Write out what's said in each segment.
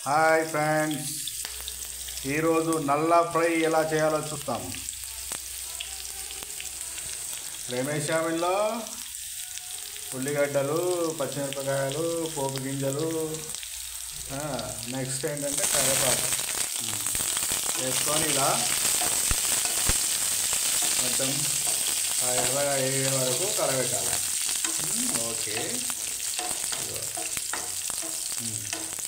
Hi friends ఈరోజు నల్ల fry ఎలా చేయాలో చూస్తాము ప్రేమేశామిల్లో ఉల్లిగడ్డలు పచ్చిమిరపకాయలు పోపు గింజలు నెక్స్ట్ ఏంటంటే కరివేపాకు ఉమ్. వేసుకొని ఇలా కొంచెం ఆ ఎర్రగా వేగే వరకు కలబెట్టాలి ఉమ్, ఓకే ఇదిగో. ఉమ్.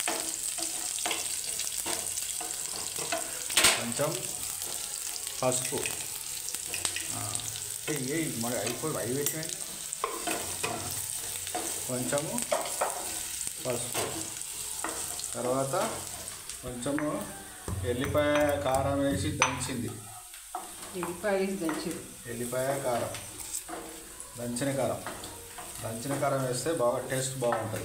కొంచెం పసుపు ఆ, ఏయ్, ఏయ్, మరి అయిపోయి అవి పెట్టినాయి ఆ, కొంచెము పసుపు తర్వాత కొంచెము ఎల్లిపాయ కారం వేసి దంచింది ఎల్లిపాయ దంచుడు ఎల్లిపాయ కారం దంచిన కారం దంచిన కారం వేస్తే బాగా టేస్ట్ బాగుంటుంది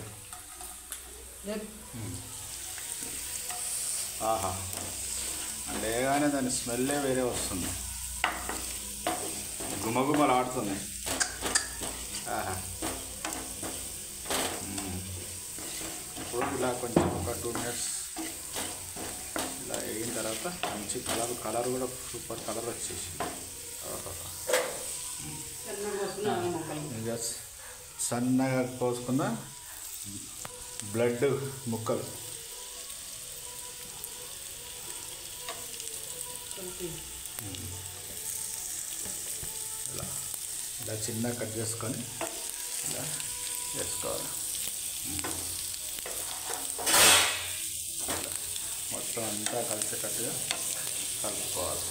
ఆహా లేగానే దాని స్మెల్లే వేరే వస్తుంది గుమగుమలు ఆడుతుంది ఆహా మ్మ్. ఇప్పుడు ఇలా కొంచెం ఒక టూ మినిట్స్ ఇలా వేగిన తర్వాత మంచి కలర్ కలర్ కూడా సూపర్ కలర్ వచ్చేసి ఇంకా సన్నగా కోసుకున్న బ్లడ్ ముక్కలు ఇలా ఇలా చిన్న కట్ చేసుకొని ఇలా వేసుకోవాలి ఇలా మొత్తం అంతా కలిసేటట్టుగా కలుపుకోవాలి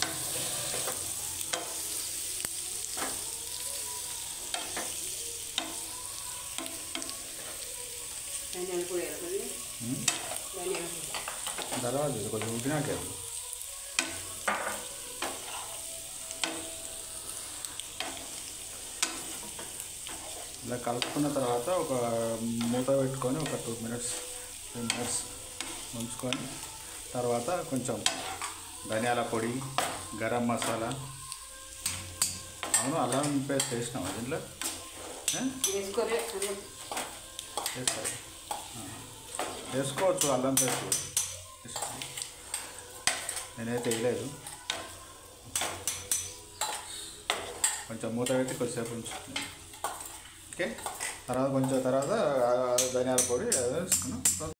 ధనియాలు కూడా వేయాలి ఉమ్. ధనియాలు కూడా. తర్వాత ఇది కొంచెం ఉడికినాకే ఇలా కలుపుకున్న తర్వాత ఒక మూత పెట్టుకొని ఒక టూ మినిట్స్ త్రీ మినిట్స్ ఉంచుకొని తర్వాత కొంచెం ధనియాల పొడి గరం మసాలా అవును అల్లం పేస్ట్ వేసినావా దీంట్లో ఏ? వేసుకోలే అల్లం. వేస్తారు ఆ. వేసుకోవచ్చు అల్లం పేస్ట్ కూడా. వేసుకో. నేనైతే వేయలేదు కొంచెం మూత పెట్టి కొద్దిసేపు ఉంచుకున్నాను ఓకే తర్వాత కొంచెం తర్వాత ఆ, ధనియాల పొడి అది వేసుకున్నాం